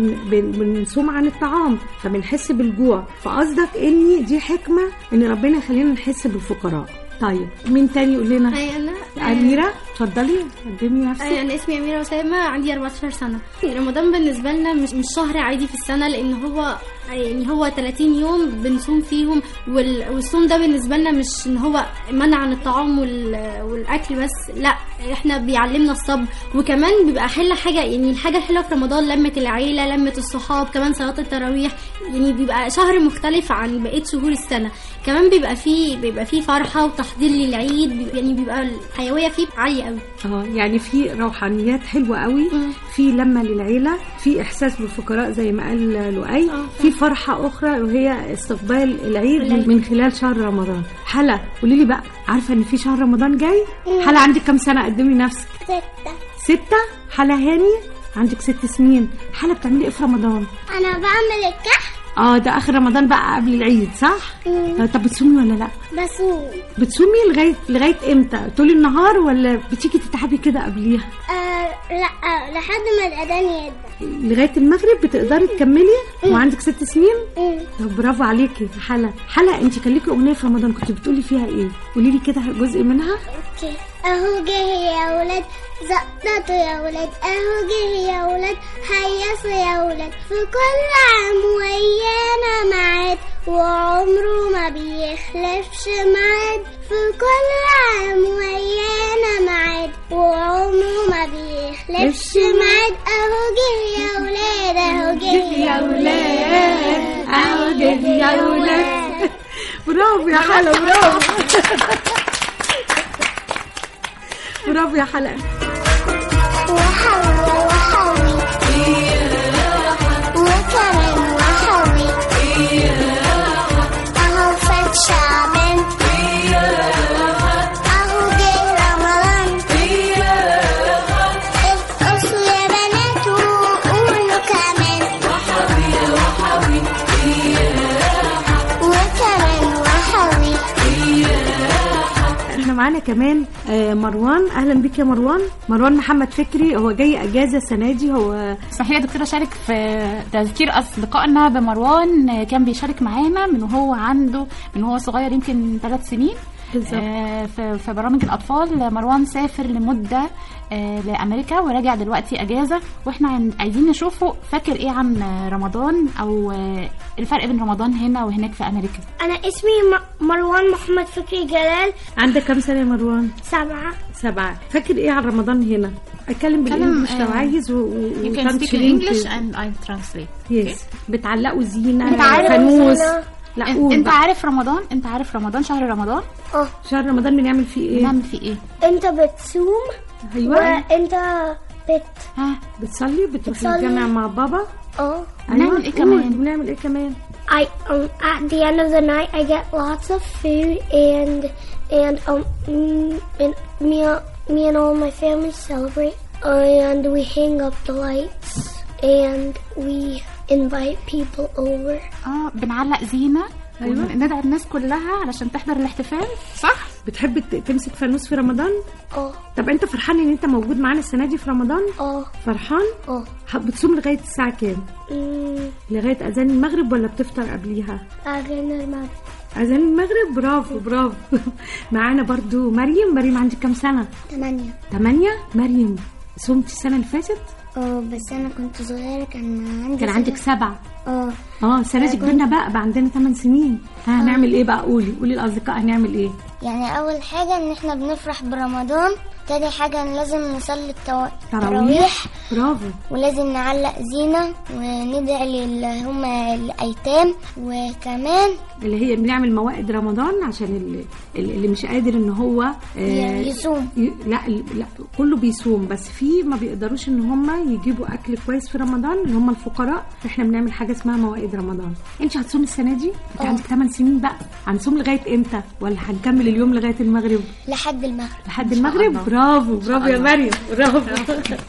فبنصوم عن الطعام فبنحس بالجوع فقصدك ان دي حكمه ان ربنا يخلينا نحس بالفقراء طيب مين تاني يقول لنا هاي انا اميره اتفضلي قدمي نفسك آه، انا اسمي اميره اسامه عندي 14 سنه رمضان بالنسبه لنا مش مش شهر عادي في السنه لان هو يعني هو 30 يوم بنصوم فيهم وال- والصوم ده بالنسبه لنا مش ان هو منع عن الطعام وال- والاكل بس لا احنا بيعلمنا الصبر وكمان بيبقى حلة حاجه يعني الحاجه الحلوه في رمضان لمه العيله لمه الصحاب كمان صلاه التراويح يعني بيبقى شهر مختلف عن بقيه شهور السنه كمان بيبقى فيه بيبقى فيه فرحه وتحضير للعيد بيبقى- يعني بيبقى الحيويه فيه عاليه قوي اه يعني في روحانيات حلوه قوي في لمه للعيله في احساس بالفقراء زي ما قال لؤي في فرحه اخرى وهي استقبال العيد من, من خلال شهر رمضان حلا قولي لي بقى عارفه ان في شهر رمضان جاي حلا عندك كام سنه قدمي نفسك ستة ستة حلا هاني عندك ست سنين حلا بتعملي ايه في رمضان أنا بعمل الكحك اه ده اخر رمضان بقى قبل العيد صح آه، طب بتصومي ولا لا بصوم بتصومي لغايه لغايه امتى طول النهار ولا بتيجي تتعبي كده قبليها آه لا آه لحد ما الأذان يبدأ لغايه المغرب بتقدري تكملي وعندك ست سنين مم. طب برافو عليكي حلا حلا انت كان ليكي اغنيه في رمضان كنت بتقولي فيها ايه قولي لي كده جزء منها اوكي اهو جه يا ولاد زقططوا يا ولاد اهو جه يا ولاد هيصوا يا ولاد في كل عام ويانا معاد وعمره ما بيخلفش معاد في كل عام ويانا معاد وعمره ما بيخلفش معاد اهو جه يا ولاد اهو جه يا ولاد اهو جه يا ولاد برافو يا حلا برافو برافو يا حلا وحوي وحوي وكمان وحوي اهو فات شعبان اهو جه رمضان ارقصوا يا بنات وقولوا كمان وكمان وحوي احنا معانا كمان آه، مروان اهلا بك يا مروان مروان محمد فكري هو جاي اجازه السنه دي هو صحيح يا دكتورة شارك في تذكير أصدقائنا بمروان كان بيشارك معانا من وهو عنده من وهو صغير يمكن ثلاث سنين بالظبط. آه، في في برامج الأطفال مروان سافر لمدة آه، لأمريكا وراجع دلوقتي أجازة وإحنا عن- عايزين نشوفه فاكر إيه عن آه، رمضان أو آه، الفرق بين رمضان هنا وهناك في أمريكا انا اسمي م- مروان محمد فكري جلال عندك كام سنه يا مروان سبعة سبعة فاكر ايه عن رمضان هنا اتكلم بالانجلش لو آه، عايز و... و... You can speak in English and I translate يس بتعلقوا زينه بتعلقوا فانوس زينة. لا أنت- قول انت بقى. عارف رمضان انت عارف رمضان شهر رمضان اه شهر رمضان بنعمل فيه ايه بنعمل فيه ايه انت بتصوم ايوه وانت بت ها بتصلي بتروحي بتصلي. الجامع مع بابا اه بنعمل إيه قول، كمان؟ بنعمل ايه كمان I um at the end of the night I get lots of food and and um mm, and me me and all my family celebrate and we hang up the lights and we invite people over. اه بنعلق زينة أيوة. وندعو الناس كلها علشان تحضر الاحتفال صح؟ بتحب ت- تمسك فانوس في رمضان اه طب انت فرحان ان انت موجود معانا السنه دي في رمضان اه فرحان اه ح- بتصوم لغايه الساعه كام mm, لغايه اذان المغرب ولا بتفطر قبليها أغاني المغرب اذان المغرب برافو برافو معانا برضو مريم مريم عندك كام سنه ثمانية تمانية مريم صمتي السنه اللي فاتت اه بس أنا كنت صغيرة كان عندي كان عندك سبعة اه اه السنه دي كبرنا بقى بقى عندنا 8 سنين ها هنعمل ايه بقى قولي قولي الاصدقاء هنعمل ايه يعني أول حاجة إن إحنا بنفرح برمضان تاني حاجة إن لازم نصلي التو... تراويح برافو ولازم نعلق زينة وندعي اللي هم الأيتام وكمان اللي هي بنعمل موائد رمضان عشان اللي, اللي مش قادر ان هو آه، يصوم. ي- لا لا كله بيصوم بس في ما بيقدروش ان هم يجيبوا اكل كويس في رمضان اللي هم الفقراء احنا بنعمل حاجه اسمها موائد رمضان انت هتصومي السنه دي انت اه. عندك 8 سنين بقى هنصوم لغايه امتى ولا هنكمل اليوم لغايه المغرب لحد المغرب لحد المغرب برافو برافو يا مريم برافو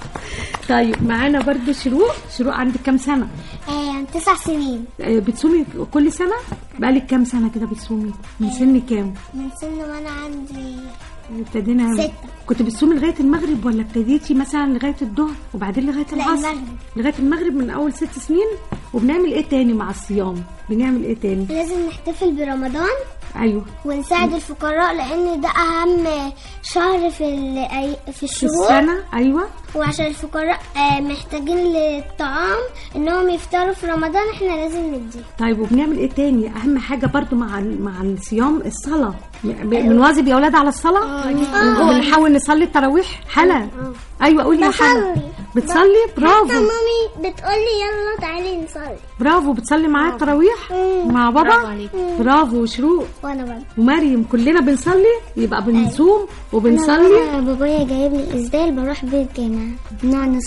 طيب معانا برضو شروق شروق عندك كام سنه آه تسع سنين آه، بتصومي كل سنه بقالك كام سنه كده بتصومي من سن كام من سن ما أنا عندي ابتدينا ستة. كنت بتصومي لغايه المغرب ولا ابتديتي مثلا لغايه الظهر وبعدين لغايه لا، العصر المغرب. لغايه المغرب من اول ست سنين وبنعمل ايه تاني مع الصيام بنعمل ايه تاني لازم نحتفل برمضان ايوه ونساعد الفقراء لأن ده أهم شهر في ال- في في الشهور السنه ايوه وعشان الفقراء آه، محتاجين للطعام إنهم يفطروا في رمضان إحنا لازم نديه طيب وبنعمل ايه تاني اهم حاجه برضو مع ال- مع الصيام الصلاه ب- بنواظب يا اولاد على الصلاه وبنحاول نصلي التراويح حلا ايوه قولي يا حلا بصلي. بتصلي حتى برافو مامي بتقولي يلا تعالي نصلي برافو بتصلي معايا التراويح مم. مع برافو بابا عليك. برافو وشروق وأنا برضه ومريم كلنا بنصلي يبقى بنصوم وبنصلي أنا بابايا جايب لي إسدال بروح بيت جامع بنقعد نصلي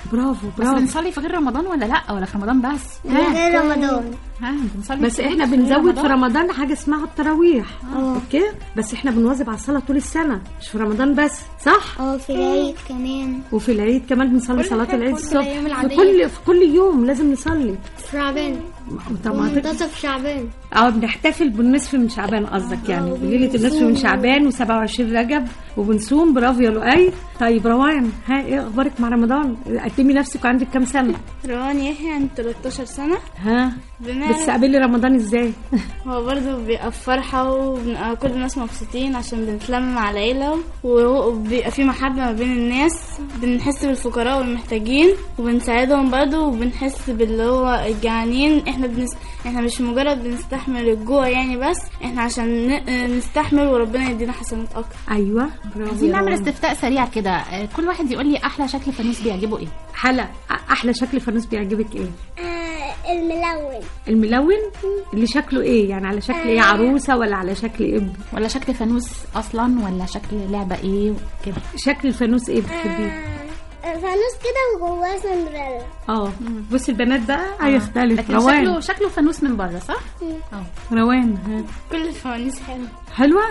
برافو بس برافو بنصلي في غير رمضان ولا لا ولا في رمضان بس ها. غير رمضان ها بنصلي بس في احنا غير بنزود في رمضان حاجه اسمها التراويح اه. اوكي بس احنا بنواظب على الصلاه طول السنه مش في رمضان بس صح اه في العيد كمان وفي العيد كمان بنصلي كل صلاه حاجة العيد في الصبح الأيام في العادية. كل في كل يوم لازم نصلي في شعبان طب ما تك- ومنتصف شعبان اه بنحتفل بالنصف من شعبان قصدك يعني بليله النصف من شعبان و27 رجب وبنصوم برافو يا لؤي طيب روان ها ايه اخبارك مع رمضان قدمي نفسك وعندك كام سنه روان يحيى عندي 13 سنة ها بنعمل- بتستقبلي رمضان ازاي هو برضه بيبقى في فرحة وبنبقى كل الناس مبسوطين عشان بنتلم مع العيلة وبيبقى في محبة ما بين الناس بنحس بالفقراء والمحتاجين وبنساعدهم برضه وبنحس باللي هو الجعانين احنا بنس... احنا مش مجرد بنستحمل الجوع يعني بس احنا عشان ن... نستحمل وربنا يدينا حسنات اكتر ايوه برافو عايزين يا نعمل روان. استفتاء سريع كده آه، كل واحد يقول لي احلى شكل فانوس بيعجبه ايه حلا احلى شكل فانوس بيعجبك ايه آه الملون الملون اللي شكله ايه يعني على شكل ايه عروسه ولا على شكل ايه ولا شكل فانوس اصلا ولا شكل لعبه ايه كده شكل الفانوس ايه بتحبيه آه، فانوس كده وجواه سندريلا اه بصي البنات بقى هيختلف لكن روان شكله شكله فانوس من بره صح روان ها. كل الفوانيس حلوة حلوه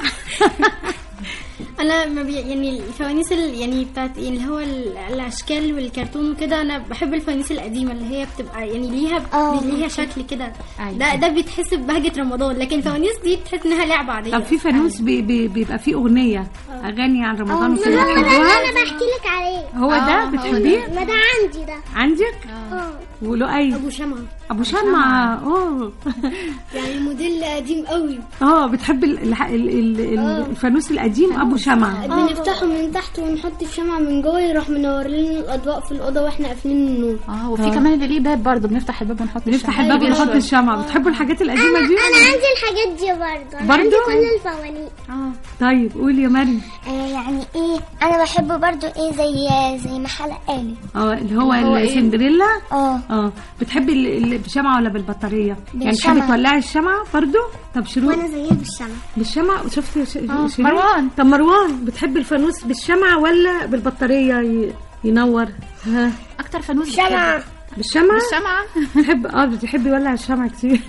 انا ما بي يعني الفوانيس ال- يعني بتاعت يعني اللي هو ال- الاشكال والكرتون وكده انا بحب الفوانيس القديمه اللي هي بتبقى يعني ليها ليها شكل كده ده ده بيتحس ببهجه رمضان لكن الفوانيس دي بتحس انها لعبه عاديه طب في فانوس بي بي بيبقى فيه اغنيه اغاني عن رمضان اه وكده ما هو ده اللي بتحبوها انا بحكي لك عليه هو ده بتحبيه ما ده عندي ده عندك اه ولؤي ابو شمعة ابو شمعة اه يعني موديل قديم قوي اه بتحب ال- الح- ال- ال- ال- آه. الفانوس القديم ابو شمعة بنفتحه من تحت ونحط الشمعة من جوه يروح منور لنا الاضواء في الاوضه واحنا قافلين النور اه وفي كمان اللي ليه باب برضه بنفتح الباب ونحط بنفتح الشمعة. الباب أيوة. ونحط الشمعة بتحبوا الحاجات القديمة انا دي انا عندي الحاجات دي برضه انا برضه؟ عندي كل الفوانيس اه طيب قولي يا مريم آه يعني ايه انا بحب برضو ايه زي زي ما حلق قالت اه اللي هو, اللي هو إيه؟ السندريلا اه اه بتحبي ال- اللي بالشمعة ولا بالبطارية يعني بالشمعة. تحبي تولعي الشمعة برضو طب شروق وانا زيها بالشمع بالشمعة شفتي ش... آه، شروق؟ مروان. طب مروان بتحبي الفانوس بالشمعة ولا بالبطارية ي... ينور ها اكتر فانوس شمعة بالشمعة بالشمعة بتحب اه بتحبي يولع الشمعة كتير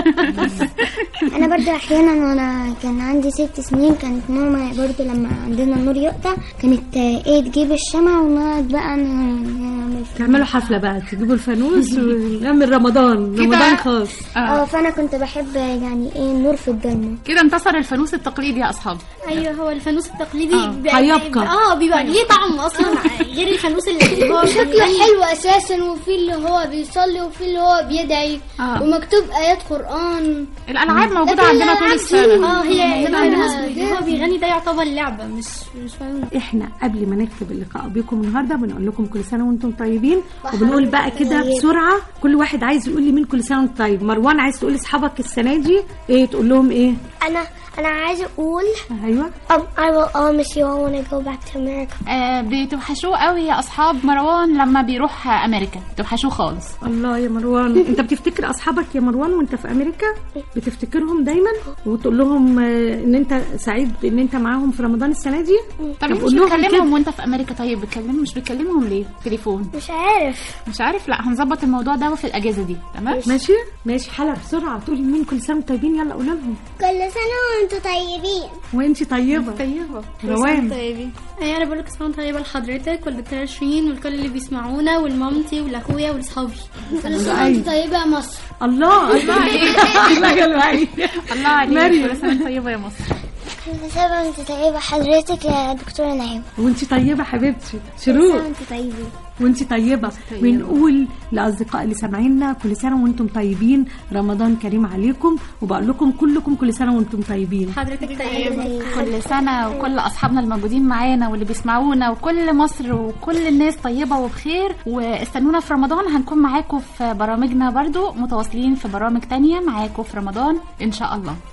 انا برضو احيانا وانا كان عندي ست سنين كانت ماما برضو لما عندنا النور يقطع كانت آه، ايه تجيب الشمع ونقعد بقى نعمل تعملوا حفلة بقى تجيبوا الفانوس ونعمل رمضان رمضان خاص اه فانا كنت بحب يعني ايه النور في الضلمه كده انتصر الفانوس التقليدي يا اصحاب ايوه هو الفانوس التقليدي آه، بيبقى- هيبقى. اه بيبقى ليه طعم اصلا غير الفانوس اللي هو شكله حلو اساسا وفي اللي هو بيصلي وفي اللي هو بيدعي آه. ومكتوب ايات قران الالعاب موجوده لكن عندنا طول الألعاب السنه دي- اه هي موجودة الفانوس عندنا. اللي هو بيغني ده يعتبر لعبه مش مش فاهم احنا قبل ما نكتب اللقاء بكم النهارده بنقول لكم كل سنه وانتم طيبين وبنقول بقى كده بسرعه كل واحد عايز يقول لي مين كل سنه وانت طيب مروان عايز تقول لاصحابك السنه دي ايه تقول لهم ايه انا انا عايزه اقول ايوه um, I will all miss you all when I go back to America آه بتوحشوه قوي يا اصحاب مروان لما بيروح امريكا بتوحشوه خالص الله يا مروان انت بتفتكر اصحابك يا مروان وانت في امريكا بتفتكرهم دايما وتقول لهم آه، ان انت سعيد ان انت معاهم في رمضان السنه دي طب ليه مش قول لهم بتكلمهم كده. وانت في امريكا طيب بتكلمهم مش بتكلمهم ليه تليفون مش عارف مش عارف لا هنظبط الموضوع ده في الاجازه دي تمام ماشي ماشي حلا بسرعه تقولي مين كل سنه وانتم طيبين يلا قول لهم كل سنه وانتم طيبين وانت طيبه طيبه روان طيبين ايه انا بقول لك سنه طيبه لحضرتك والدكتوره شيرين والكل اللي بيسمعونا ولمامتي ولاخويا ولاصحابي كل سنه وانت طيبه يا مصر الله الله عليك الله يا لؤي الله عليك مريم. كل سنه وانت طيبه يا مصر كل سنه وانت طيبه حضرتك يا دكتوره نعيم وانت طيبه حبيبتي كل شروق سنه وانت طيبين وانت طيبه بنقول لاصدقاء اللي سامعيننا كل سنه وانتم طيبين رمضان كريم عليكم وبقول لكم كلكم كل سنه وانتم طيبين حضرتك طيبه كل سنة وكل أصحابنا الموجودين معانا واللي بيسمعونا وكل مصر وكل الناس طيبة وبخير واستنونا في رمضان هنكون معاكم في برامجنا برضو متواصلين في برامج تانية معاكم في رمضان إن شاء الله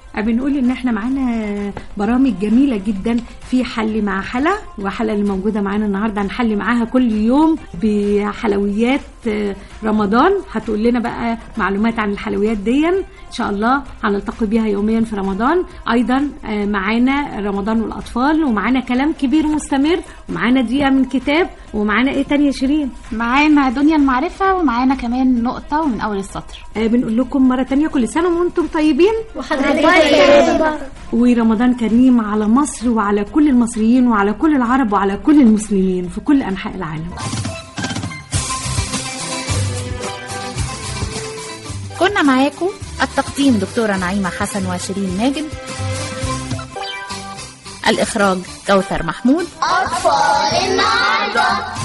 بنقول ان احنا معانا برامج جميله جدا في حل مع حلا وحلا اللي موجوده معانا النهارده هنحل معاها كل يوم بحلويات آه، رمضان هتقول لنا بقى معلومات عن الحلويات دي ان شاء الله هنلتقي بيها يوميا في رمضان ايضا آه، معانا رمضان والاطفال ومعانا كلام كبير مستمر ومعانا دقيقه من كتاب ومعانا ايه تاني يا شيرين معانا دنيا المعرفة ومعانا كمان نقطة ومن أول السطر آه، بنقول لكم مره تانية كل سنه وانتم طيبين وحضرتك طيبة. ورمضان كريم على مصر وعلى كل المصريين وعلى كل العرب وعلى كل المسلمين في كل انحاء العالم كنا معاكم التقديم دكتورة نعيمة حسن وشيرين ماجد الإخراج كوثر محمود أطفال النهاردة